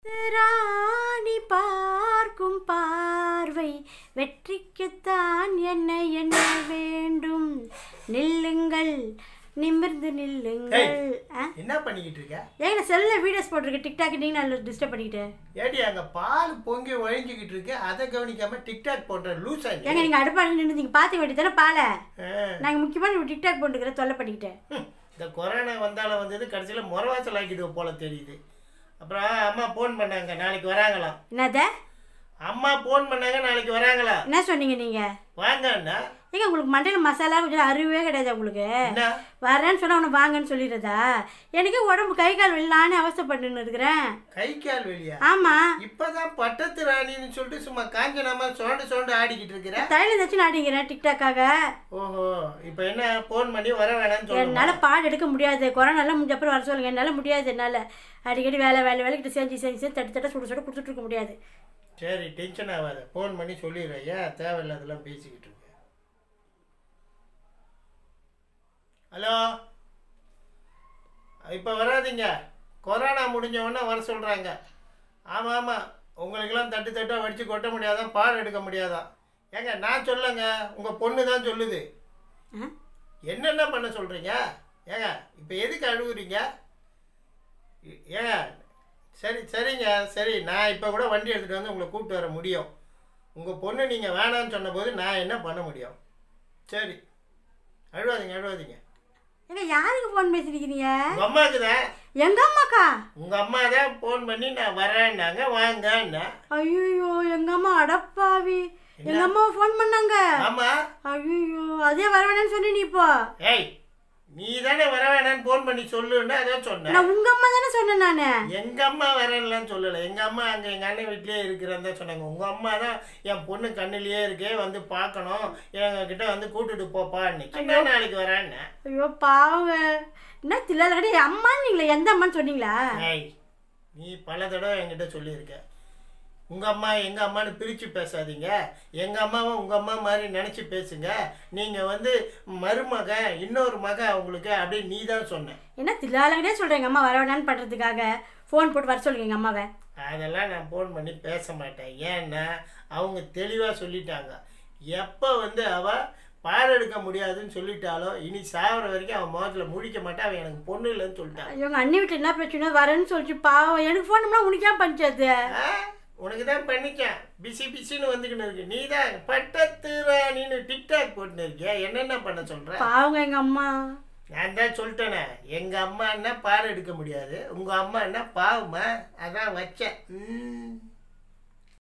ராணி பார்க்கும் பார்வை வெற்றிக்குத்தான் என்ன என்ன வேண்டும் நில்லுங்கள் நிமிர்ந்து நில்லுங்கள் ஆ? என்ன பண்ணிக்கிட்டு இருக்க ஏங்க நான் செல்ல வீடியோஸ் போட்டிருக்கேன் டிக்டாக் நீங்கள் நான் டிஸ்டர்ப் பண்ணிக்கிட்டேன் ஏடி அங்க பால் பொங்கி ஒழிஞ்சுக்கிட்டு இருக்கு அதை கவனிக்காம டிக்டாக் போடுற லூசா நீ? ஏங்க நீங்கள் அடுப்பாடு நின்று நீங்கள் பார்த்து வேண்டியதானே பாலை ஆ. நாங்கள் முக்கியமாக டிக்டாக் போட்டுக்கிறேன் தொல்லை பண்ணிக்கிட்டேன் ஹம், இந்த கொரோனா வந்தாலும் வந்தது கடைசியில் முறவாசல் ஆக்கிடுவோம் போல தெரியுது அப்புறம் அம்மா ஃபோன் பண்ணாங்க நாளைக்கு வராங்களாம் என்னத அம்மா ஃபோன் பண்ணாங்க நாளைக்கு வராங்களா என்ன சொன்னீங்க நீங்கள் வாங்க அண்ணா ஏங்க உங்களுக்கு மண்டையில் மசாலா கொஞ்சம் அறிவே கிடையாது உங்களுக்கு என்ன வரேன்னு சொன்னா உன்னை வாங்கன்னு சொல்லிடுறதா எனக்கு உடம்பு கை கால் வெளிலான்னு அவஸ்தைப்பட்டுன்னு இருக்கிறேன் கை கால் வெளியா ஆமாம் இப்பதான் பட்டத்து ராணின்னு சொல்லிட்டு சும்மா காஞ்சனாம சோண்டு சோண்டு ஆடிக்கிட்டு இருக்கிற தைலம் தச்சு நாடிங்கிறேன் டிக்டாக்காக ஓஹோ இப்போ என்ன ஃபோன் பண்ணி வர வேணாம்னு சொல்லுங்க என்னால் பாடு எடுக்க முடியாது கொரோனாலாம் முடிஞ்ச அப்புறம் வர சொல்லுங்க என்னால் முடியாது என்னால் அடிக்கடி வேலை வேலை வேலைக்கிட்ட செஞ்சு செஞ்சு செஞ்சு தட்டு தட்ட சுட சுட கொடுத்துட்டு இருக்க முடியாது சரி டென்ஷன் ஆகாத ஃபோன் பண்ணி சொல்லிடுறேன் ஏன் தேவையில்லாதெல்லாம் பேசிக்கிட்டு இருக்க ஹலோ இப்போ வராதீங்க கொரோனா முடிஞ்ச உடனே வர சொல்கிறாங்க ஆமாம் ஆமாம் உங்களுக்கெல்லாம் தட்டு தட்டாக வடித்து கொட்ட முடியாதான் பால் எடுக்க முடியாதான் ஏங்க நான் சொல்லுங்க உங்கள் பொண்ணு தான் சொல்லுது ஆ? என்னென்ன பண்ண சொல்கிறீங்க ஏங்க இப்போ எதுக்கு அழுகுறீங்க ஏ- ஏங்க சரி சரிங்க சரி நான் இப்போ கூட வண்டி எடுத்துகிட்டு வந்து உங்களை கூப்பிட்டு வர முடியும் உங்கள் பொண்ணு நீங்கள் வேணான்னு சொன்னபோது நான் என்ன பண்ண முடியும் சரி அழுவாதீங்க அழுவாதீங்க ஏங்க யாருக்கு ஃபோன் பேசிருக்கிறீங்க உங்கள் அம்மாவுக்கு தான் எங்க அம்மாக்கா உங்கள் அம்மா தான் ஃபோன் பண்ணி நான் வரேன்னாங்க வாங்கண்ணா ஐயோ எங்க அம்மா அடப்பாவி எங்க அம்மாவை ஃபோன் பண்ணாங்க ஆமாம் ஐயோ அதே வர வேணாம்னு சொன்னி நீ இப்போ ஏய் நீ தானே வர வேணான்னு ஃபோன் பண்ணி சொல்லுன்னு அதான் சொன்னேன் நான் உங்க அம்மா தானே சொன்னேன் நான் எங்க அம்மா வரேன்லாம் சொல்லலை எங்க அம்மா அங்க எங்க அண்ணன் வீட்லயே இருக்கிறதா சொன்னாங்க உங்க அம்மா தான் என் பொண்ணு கண்ணிலேயே இருக்கே வந்து பார்க்கணும் எங்க கிட்ட வந்து கூட்டிட்டு போப்பா இன்னைக்கு நாளைக்கு வரேன்னு ஐயோ பாவங்க என்ன தில்லால கிடையாது அம்மான்னு நீங்களே எந்த அம்மான்னு சொன்னீங்களா ஏய் நீ பல தடவை என்கிட்ட சொல்லியிருக்க உங்க அம்மா எங்க அம்மான்னு பிரிச்சு பேசாதீங்க எங்க அம்மாவை உங்க அம்மா மாதிரி நினைச்சு பேசுங்க நீங்க வந்து மருமக இன்னொரு மக அவங்களுக்கு அப்படின்னு நீ தான் சொன்ன என்ன தில்லாலங்கடே சொல்கிறேன் எங்கள் அம்மா வர வேணான்னு பண்ணுறதுக்காக ஃபோன் போட்டு வர சொல்லுங்க எங்கள் அம்மாவை அதெல்லாம் நான் ஃபோன் பண்ணி பேச மாட்டேன் ஏன்னா அவங்க தெளிவாக சொல்லிட்டாங்க எப்போ வந்து அவ பால் எடுக்க முடியாதுன்னு சொல்லிட்டாலோ இனி சாவர வரைக்கும் அவன் முகத்தில் முழிக்க மாட்டா அவன் எனக்கு பொண்ணு இல்லைன்னு சொல்லிட்டாங்க ஐயோ உங்கள் அண்ணி வீட்டில் என்ன பிரச்சனை வரேன்னு சொல்லிச்சு பாவம் எனக்கு ஃபோன் பண்ணால் உனக்கு ஏன் பஞ்சாயத்து ஆ, உனக்கு தான் பண்ணிக்கேன் பிசி பிசின்னு வந்துக்கின்னு இருக்கு நீ தான் பட்டத்து ராணின்னு டிக்டாக் போட்டுன்னு இருக்கியா என்னென்ன பண்ண சொல்ற பாவங்க எங்கள் அம்மா நான் தான் சொல்லிட்டேனே எங்கள் அம்மா என்ன பால் எடுக்க முடியாது உங்கள் அம்மா என்ன பாவமா அதான் வச்சேன் ம்